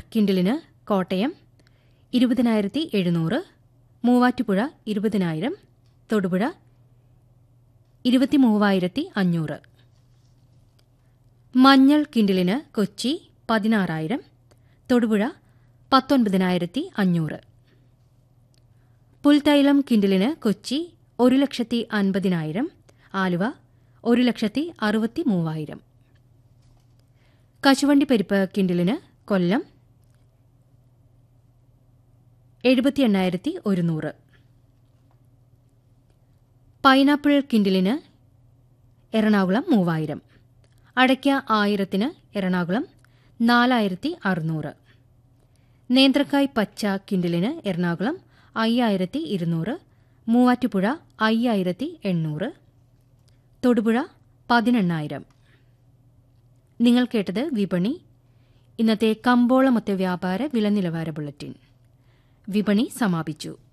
കിൻഡിലിന് കോട്ടയം ഇരുപതിനായിരത്തി എഴുന്നൂറ് മൂവാറ്റുപുഴ ഇരുപതിനായിരം തൊടുപുഴ ഇരുപത്തി മൂവായിരത്തി അഞ്ഞൂറ് മഞ്ഞൾ കിൻഡിലിന് കൊച്ചി പതിനാറായിരം തൊടുപുഴ പത്തൊൻപതിനായിരത്തി അഞ്ഞൂറ് പുൽത്തൈലം കിൻഡിലിന് കൊച്ചി ഒരു ലക്ഷത്തി അൻപതിനായിരം ആലുവ ഒരു ലക്ഷത്തി അറുപത്തി മൂവായിരം കശുവണ്ടി പരിപ്പ് കിൻഡിലിന് കൊല്ലം എഴുപത്തി എണ്ണായിരത്തി ഒരുന്നൂറ് പൈനാപ്പിൾ കിൻഡിലിന് എറണാകുളം മൂവായിരം അടയ്ക്ക ആയിരത്തിന് എറണാകുളം നാലായിരത്തി അറുന്നൂറ് നേന്ത്രക്കായ് പച്ച കിൻഡിലിന് എറണാകുളം അയ്യായിരത്തി ഇരുന്നൂറ് മൂവാറ്റുപുഴ അയ്യായിരത്തി എണ്ണൂറ് തൊടുപുഴ പതിനെണ്ണായിരം നിങ്ങൾ കേട്ടത് വിപണി ഇന്നത്തെ കമ്പോളമൊത്ത വ്യാപാര വില നിലവാര ബുള്ളറ്റിൻ വിപണി സമാപിച്ചു